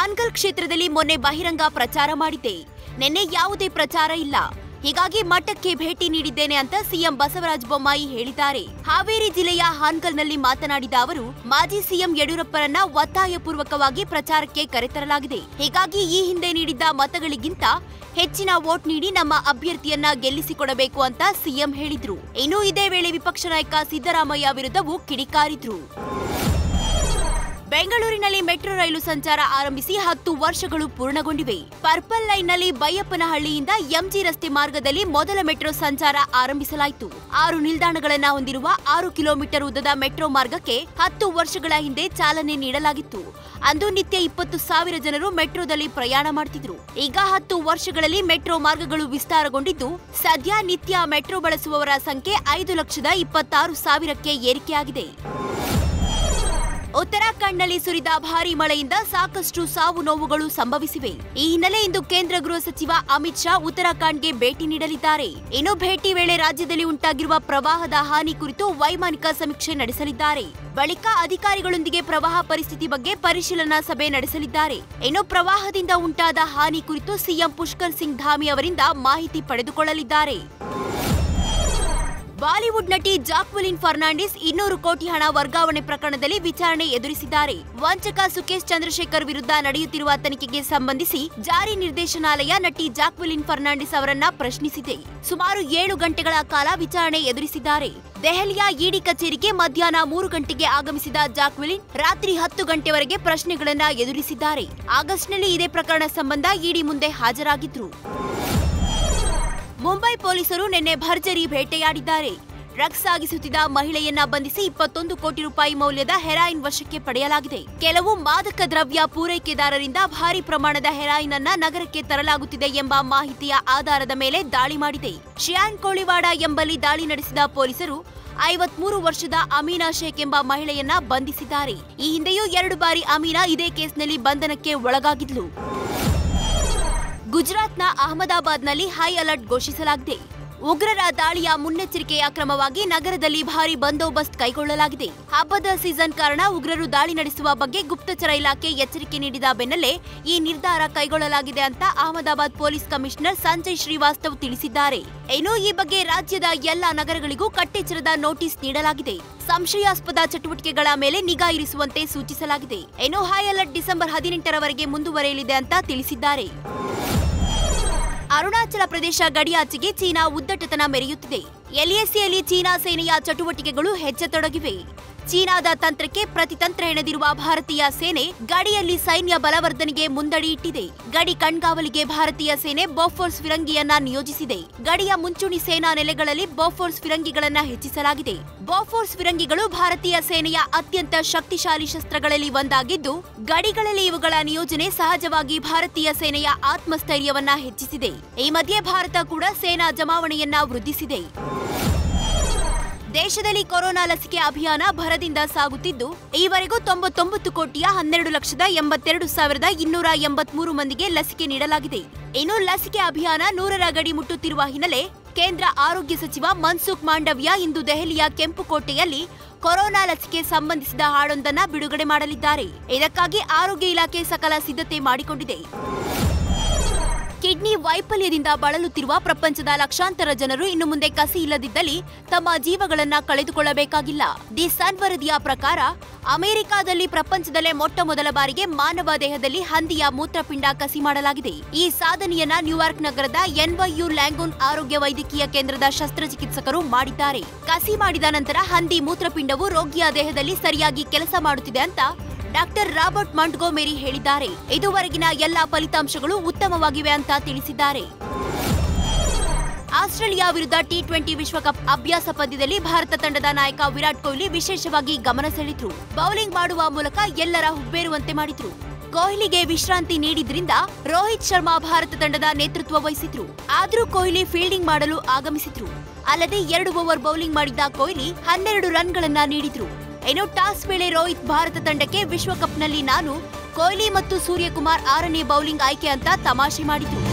ಹಾನ್ಗಲ್ ಕ್ಷೇತ್ರದಲ್ಲಿ ಮೊನ್ನೆ ಬಹಿರಂಗ ಪ್ರಚಾರ ಮಾಡಿದ್ದೆ ನಿನ್ನೆ ಯಾವುದೇ ಪ್ರಚಾರ ಇಲ್ಲ ಹೀಗಾಗಿ ಮಠಕ್ಕೆ ಭೇಟಿ ನೀಡಿದ್ದೇನೆ ಅಂತ ಸಿಎಂ ಬಸವರಾಜ ಬೊಮ್ಮಾಯಿ ಹೇಳಿದ್ದಾರೆ ಹಾವೇರಿ ಜಿಲ್ಲೆಯ ಹಾನ್ಗಲ್ನಲ್ಲಿ ಮಾತನಾಡಿದ ಅವರು ಮಾಜಿ ಸಿಎಂ ಯಡಿಯೂರಪ್ಪರನ್ನ ಒತ್ತಾಯಪೂರ್ವಕವಾಗಿ ಪ್ರಚಾರಕ್ಕೆ ಕರೆತರಲಾಗಿದೆ ಹೀಗಾಗಿ ಈ ಹಿಂದೆ ನೀಡಿದ್ದ ಮತಗಳಿಗಿಂತ ಹೆಚ್ಚಿನ ವೋಟ್ ನೀಡಿ ನಮ್ಮ ಅಭ್ಯರ್ಥಿಯನ್ನ ಗೆಲ್ಲಿಸಿಕೊಡಬೇಕು ಅಂತ ಸಿಎಂ ಹೇಳಿದ್ರು ಇನ್ನು ಇದೇ ವೇಳೆ ವಿಪಕ್ಷ ನಾಯಕ ಸಿದ್ದರಾಮಯ್ಯ ವಿರುದ್ಧವೂ ಕಿಡಿಕಾರಿದ್ರು ಬೆಂಗಳೂರಿನಲ್ಲಿ ಮೆಟ್ರೋ ರೈಲು ಸಂಚಾರ ಆರಂಭಿಸಿ ಹತ್ತು ವರ್ಷಗಳು ಪೂರ್ಣಗೊಂಡಿವೆ ಪರ್ಪಲ್ ಲೈನ್ನಲ್ಲಿ ಬೈಯಪ್ಪನಹಳ್ಳಿಯಿಂದ ಎಂಜಿ ರಸ್ತೆ ಮಾರ್ಗದಲ್ಲಿ ಮೊದಲ ಮೆಟ್ರೋ ಸಂಚಾರ ಆರಂಭಿಸಲಾಯಿತು ಆರು ನಿಲ್ದಾಣಗಳನ್ನ ಹೊಂದಿರುವ ಆರು ಕಿಲೋಮೀಟರ್ ಉದ್ದದ ಮೆಟ್ರೋ ಮಾರ್ಗಕ್ಕೆ ಹತ್ತು ವರ್ಷಗಳ ಹಿಂದೆ ಚಾಲನೆ ನೀಡಲಾಗಿತ್ತು ಅಂದು ನಿತ್ಯ ಇಪ್ಪತ್ತು ಸಾವಿರ ಜನರು ಮೆಟ್ರೋದಲ್ಲಿ ಪ್ರಯಾಣ ಮಾಡ್ತಿದ್ರು ಈಗ ಹತ್ತು ವರ್ಷಗಳಲ್ಲಿ ಮೆಟ್ರೋ ಮಾರ್ಗಗಳು ವಿಸ್ತಾರಗೊಂಡಿದ್ದು ಸದ್ಯ ನಿತ್ಯ ಮೆಟ್ರೋ ಬಳಸುವವರ ಸಂಖ್ಯೆ ಐದು ಲಕ್ಷದ ಇಪ್ಪತ್ತಾರು ಸಾವಿರಕ್ಕೆ ಏರಿಕೆಯಾಗಿದೆ ಉತ್ತರಾಖಂಡ್ನಲ್ಲಿ ಸುರಿದ ಭಾರೀ ಮಳೆಯಿಂದ ಸಾಕಷ್ಟು ಸಾವು ನೋವುಗಳು ಸಂಭವಿಸಿವೆ ಈ ಹಿನ್ನೆಲೆ ಇಂದು ಕೇಂದ್ರ ಗೃಹ ಸಚಿವ ಅಮಿತ್ ಶಾ ಉತ್ತರಾಖಂಡ್ಗೆ ಭೇಟಿ ನೀಡಲಿದ್ದಾರೆ ಇನ್ನು ಭೇಟಿ ವೇಳೆ ರಾಜ್ಯದಲ್ಲಿ ಉಂಟಾಗಿರುವ ಪ್ರವಾಹದ ಹಾನಿ ಕುರಿತು ವೈಮಾನಿಕ ಸಮೀಕ್ಷೆ ನಡೆಸಲಿದ್ದಾರೆ ಬಳಿಕ ಅಧಿಕಾರಿಗಳೊಂದಿಗೆ ಪ್ರವಾಹ ಪರಿಸ್ಥಿತಿ ಬಗ್ಗೆ ಪರಿಶೀಲನಾ ಸಭೆ ನಡೆಸಲಿದ್ದಾರೆ ಇನ್ನು ಪ್ರವಾಹದಿಂದ ಉಂಟಾದ ಹಾನಿ ಕುರಿತು ಸಿಎಂ ಪುಷ್ಕರ್ ಸಿಂಗ್ ಧಾಮಿ ಅವರಿಂದ ಮಾಹಿತಿ ಪಡೆದುಕೊಳ್ಳಲಿದ್ದಾರೆ ಬಾಲಿವುಡ್ ನಟಿ ಜಾಕ್ವೆಲಿನ್ ಫರ್ನಾಂಡಿಸ್ ಇನ್ನೂರು ಕೋಟಿ ಹಣ ವರ್ಗಾವಣೆ ಪ್ರಕರಣದಲ್ಲಿ ವಿಚಾರಣೆ ಎದುರಿಸಿದ್ದಾರೆ ವಂಚಕ ಸುಕೇಶ್ ಚಂದ್ರಶೇಖರ್ ವಿರುದ್ಧ ನಡೆಯುತ್ತಿರುವ ತನಿಖೆಗೆ ಸಂಬಂಧಿಸಿ ಜಾರಿ ನಿರ್ದೇಶನಾಲಯ ನಟಿ ಜಾಕ್ವೆಲಿನ್ ಫರ್ನಾಂಡಿಸ್ ಅವರನ್ನ ಪ್ರಶ್ನಿಸಿದೆ ಸುಮಾರು ಏಳು ಗಂಟೆಗಳ ಕಾಲ ವಿಚಾರಣೆ ಎದುರಿಸಿದ್ದಾರೆ ದೆಹಲಿಯ ಇಡಿ ಕಚೇರಿಗೆ ಮಧ್ಯಾಹ್ನ ಮೂರು ಗಂಟೆಗೆ ಆಗಮಿಸಿದ ಜಾಕ್ವೆಲಿನ್ ರಾತ್ರಿ ಹತ್ತು ಗಂಟೆವರೆಗೆ ಪ್ರಶ್ನೆಗಳನ್ನ ಎದುರಿಸಿದ್ದಾರೆ ಆಗಸ್ಟ್ನಲ್ಲಿ ಇದೇ ಪ್ರಕರಣ ಸಂಬಂಧ ಇಡಿ ಮುಂದೆ ಹಾಜರಾಗಿದ್ರು ಮುಂಬೈ ಪೊಲೀಸರು ನಿನ್ನೆ ಭರ್ಜರಿ ಬೇಟೆಯಾಡಿದ್ದಾರೆ ಡ್ರಗ್ಸ್ ಸಾಗಿಸುತ್ತಿದ್ದ ಮಹಿಳೆಯನ್ನ ಬಂಧಿಸಿ ಇಪ್ಪತ್ತೊಂದು ಕೋಟಿ ರೂಪಾಯಿ ಮೌಲ್ಯದ ಹೆರಾಯಿನ್ ವಶಕ್ಕೆ ಪಡೆಯಲಾಗಿದೆ ಕೆಲವು ಮಾದಕ ದ್ರವ್ಯ ಪೂರೈಕೆದಾರರಿಂದ ಭಾರಿ ಪ್ರಮಾಣದ ಹೆರಾಯಿನ್ ಅನ್ನ ನಗರಕ್ಕೆ ತರಲಾಗುತ್ತಿದೆ ಎಂಬ ಮಾಹಿತಿಯ ಆಧಾರದ ಮೇಲೆ ದಾಳಿ ಮಾಡಿದೆ ಶಿಯಾನ್ ಕೋಳಿವಾಡ ಎಂಬಲ್ಲಿ ದಾಳಿ ನಡೆಸಿದ ಪೊಲೀಸರು ಐವತ್ಮೂರು ವರ್ಷದ ಅಮೀನಾ ಶೇಖ್ ಎಂಬ ಮಹಿಳೆಯನ್ನ ಬಂಧಿಸಿದ್ದಾರೆ ಈ ಹಿಂದೆಯೂ ಎರಡು ಬಾರಿ ಅಮೀನಾ ಇದೇ ಕೇಸ್ನಲ್ಲಿ ಬಂಧನಕ್ಕೆ ಒಳಗಾಗಿದ್ಲು ಗುಜರಾತ್ನ ಅಹಮದಾಬಾದ್ನಲ್ಲಿ ಹೈ ಅಲರ್ಟ್ ಘೋಷಿಸಲಾಗಿದೆ ಉಗ್ರರ ದಾಳಿಯ ಮುನ್ನೆಚ್ಚರಿಕೆಯ ಕ್ರಮವಾಗಿ ನಗರದಲ್ಲಿ ಭಾರಿ ಬಂದೋಬಸ್ತ್ ಕೈಗೊಳ್ಳಲಾಗಿದೆ ಹಬ್ಬದ ಸೀಸನ್ ಕಾರಣ ಉಗ್ರರು ದಾಳಿ ನಡೆಸುವ ಬಗ್ಗೆ ಗುಪ್ತಚರ ಇಲಾಖೆ ಎಚ್ಚರಿಕೆ ನೀಡಿದ ಬೆನ್ನಲ್ಲೇ ಈ ನಿರ್ಧಾರ ಕೈಗೊಳ್ಳಲಾಗಿದೆ ಅಂತ ಅಹಮದಾಬಾದ್ ಪೊಲೀಸ್ ಕಮಿಷನರ್ ಸಂಜಯ್ ಶ್ರೀವಾಸ್ತವ್ ತಿಳಿಸಿದ್ದಾರೆ ಇನ್ನು ಈ ಬಗ್ಗೆ ರಾಜ್ಯದ ಎಲ್ಲಾ ನಗರಗಳಿಗೂ ಕಟ್ಟೆಚ್ಚರದ ನೋಟಿಸ್ ನೀಡಲಾಗಿದೆ ಸಂಶಯಾಸ್ಪದ ಚಟುವಟಿಕೆಗಳ ಮೇಲೆ ನಿಗಾ ಇರಿಸುವಂತೆ ಸೂಚಿಸಲಾಗಿದೆ ಇನ್ನು ಹೈ ಅಲರ್ಟ್ ಡಿಸೆಂಬರ್ ಹದಿನೆಂಟರವರೆಗೆ ಮುಂದುವರೆಯಲಿದೆ ಅಂತ ತಿಳಿಸಿದ್ದಾರೆ ಅರುಣಾಚಲ ಪ್ರದೇಶ ಗಡಿಯಾಚೆಗೆ ಚೀನಾ ಉದ್ದಟತನ ಮೆರೆಯುತ್ತಿದೆ ಎಲ್ಎಸಿಯಲ್ಲಿ ಚೀನಾ ಸೇನೆಯ ಚಟುವಟಿಕೆಗಳು ಹೆಚ್ಚತೊಡಗಿವೆ ಚೀನಾದ ತಂತ್ರಕ್ಕೆ ಪ್ರತಿತಂತ್ರ ಹೆಣೆದಿರುವ ಭಾರತೀಯ ಸೇನೆ ಗಡಿಯಲ್ಲಿ ಸೈನ್ಯ ಬಲವರ್ಧನೆಗೆ ಮುಂದಡಿ ಇಟ್ಟಿದೆ ಗಡಿ ಕಣ್ಗಾವಲಿಗೆ ಭಾರತೀಯ ಸೇನೆ ಬೋಫೋರ್ಸ್ ಫಿರಂಗಿಯನ್ನ ನಿಯೋಜಿಸಿದೆ ಗಡಿಯ ಮುಂಚೂಣಿ ಸೇನಾ ನೆಲೆಗಳಲ್ಲಿ ಬೋಫೋರ್ಸ್ ಫಿರಂಗಿಗಳನ್ನ ಹೆಚ್ಚಿಸಲಾಗಿದೆ ಬೋಫೋರ್ಸ್ ಫಿರಂಗಿಗಳು ಭಾರತೀಯ ಸೇನೆಯ ಅತ್ಯಂತ ಶಕ್ತಿಶಾಲಿ ಶಸ್ತ್ರಗಳಲ್ಲಿ ಒಂದಾಗಿದ್ದು ಗಡಿಗಳಲ್ಲಿ ಇವುಗಳ ನಿಯೋಜನೆ ಸಹಜವಾಗಿ ಭಾರತೀಯ ಸೇನೆಯ ಆತ್ಮಸ್ಥೈರ್ಯವನ್ನ ಹೆಚ್ಚಿಸಿದೆ ಈ ಮಧ್ಯೆ ಭಾರತ ಕೂಡ ಸೇನಾ ಜಮಾವಣೆಯನ್ನ ವೃದ್ಧಿಸಿದೆ ದೇಶದಲ್ಲಿ ಕೊರೋನಾ ಲಸಿಕೆ ಅಭಿಯಾನ ಭರದಿಂದ ಸಾಗುತ್ತಿದ್ದು ಈವರೆಗೂ ತೊಂಬತ್ತೊಂಬತ್ತು ಕೋಟಿಯ ಹನ್ನೆರಡು ಲಕ್ಷದ ಎಂಬತ್ತೆರಡು ಸಾವಿರದ ಇನ್ನೂರ ಎಂಬತ್ಮೂರು ಮಂದಿಗೆ ಲಸಿಕೆ ನೀಡಲಾಗಿದೆ ಇನ್ನು ಲಸಿಕೆ ಅಭಿಯಾನ ನೂರರ ಗಡಿ ಮುಟ್ಟುತ್ತಿರುವ ಹಿನ್ನೆಲೆ ಕೇಂದ್ರ ಆರೋಗ್ಯ ಸಚಿವ ಮನ್ಸುಖ್ ಮಾಂಡವ್ಯ ಇಂದು ದೆಹಲಿಯ ಕೆಂಪುಕೋಟೆಯಲ್ಲಿ ಕೊರೋನಾ ಲಸಿಕೆ ಸಂಬಂಧಿಸಿದ ಹಾಡೊಂದನ್ನ ಬಿಡುಗಡೆ ಮಾಡಲಿದ್ದಾರೆ ಇದಕ್ಕಾಗಿ ಆರೋಗ್ಯ ಇಲಾಖೆ ಸಕಲ ಸಿದ್ಧತೆ ಮಾಡಿಕೊಂಡಿದೆ ಕಿಡ್ನಿ ವೈಫಲ್ಯದಿಂದ ಬಳಲುತ್ತಿರುವ ಪ್ರಪಂಚದ ಲಕ್ಷಾಂತರ ಜನರು ಇನ್ನು ಮುಂದೆ ಕಸಿ ಇಲ್ಲದಿದ್ದಲ್ಲಿ ತಮ್ಮ ಜೀವಗಳನ್ನ ಕಳೆದುಕೊಳ್ಳಬೇಕಾಗಿಲ್ಲ ದಿ ಸನ್ ವರದಿಯ ಪ್ರಕಾರ ಅಮೆರಿಕಾದಲ್ಲಿ ಪ್ರಪಂಚದಲ್ಲೇ ಮೊಟ್ಟ ಮೊದಲ ಬಾರಿಗೆ ಮಾನವ ದೇಹದಲ್ಲಿ ಹಂದಿಯ ಮೂತ್ರಪಿಂಡ ಕಸಿ ಮಾಡಲಾಗಿದೆ ಈ ಸಾಧನೆಯನ್ನ ನ್ಯೂಯಾರ್ಕ್ ನಗರದ ಎನ್ವೈಯು ಲ್ಯಾಂಗೂನ್ ಆರೋಗ್ಯ ವೈದ್ಯಕೀಯ ಕೇಂದ್ರದ ಶಸ್ತ್ರಚಿಕಿತ್ಸಕರು ಮಾಡಿದ್ದಾರೆ ಕಸಿ ಮಾಡಿದ ನಂತರ ಹಂದಿ ಮೂತ್ರಪಿಂಡವು ರೋಗಿಯ ದೇಹದಲ್ಲಿ ಸರಿಯಾಗಿ ಕೆಲಸ ಮಾಡುತ್ತಿದೆ ಅಂತ ಡಾಕ್ಟರ್ ರಾಬರ್ಟ್ ಮಂಟ್ಗೋಮೆರಿ ಹೇಳಿದ್ದಾರೆ ಇದುವರೆಗಿನ ಎಲ್ಲಾ ಫಲಿತಾಂಶಗಳು ಉತ್ತಮವಾಗಿವೆ ಅಂತ ತಿಳಿಸಿದ್ದಾರೆ ಆಸ್ಟ್ರೇಲಿಯಾ ವಿರುದ್ಧ ಟಿ ಟ್ವೆಂಟಿ ವಿಶ್ವಕಪ್ ಅಭ್ಯಾಸ ಪಂದ್ಯದಲ್ಲಿ ಭಾರತ ತಂಡದ ನಾಯಕ ವಿರಾಟ್ ಕೊಹ್ಲಿ ವಿಶೇಷವಾಗಿ ಗಮನ ಸೆಳೆದ್ರು ಬೌಲಿಂಗ್ ಮಾಡುವ ಮೂಲಕ ಎಲ್ಲರ ಹುಬ್ಬೇರುವಂತೆ ಮಾಡಿದ್ರು ಕೊಹ್ಲಿಗೆ ವಿಶ್ರಾಂತಿ ನೀಡಿದ್ರಿಂದ ರೋಹಿತ್ ಶರ್ಮಾ ಭಾರತ ತಂಡದ ನೇತೃತ್ವ ವಹಿಸಿದ್ರು ಆದ್ರೂ ಕೊಹ್ಲಿ ಫೀಲ್ಡಿಂಗ್ ಮಾಡಲು ಆಗಮಿಸಿದ್ರು ಅಲ್ಲದೆ ಎರಡು ಓವರ್ ಬೌಲಿಂಗ್ ಮಾಡಿದ್ದ ಕೊಹ್ಲಿ ಹನ್ನೆರಡು ರನ್ಗಳನ್ನ ನೀಡಿದ್ರು ಇನ್ನು ಟಾಸ್ ವೇಳೆ ರೋಹಿತ್ ಭಾರತ ತಂಡಕ್ಕೆ ವಿಶ್ವಕಪ್ನಲ್ಲಿ ನಾನು ಕೊಹ್ಲಿ ಮತ್ತು ಸೂರ್ಯಕುಮಾರ್ ಆರನೇ ಬೌಲಿಂಗ್ ಆಯ್ಕೆ ಅಂತ ತಮಾಷೆ ಮಾಡಿದ್ರು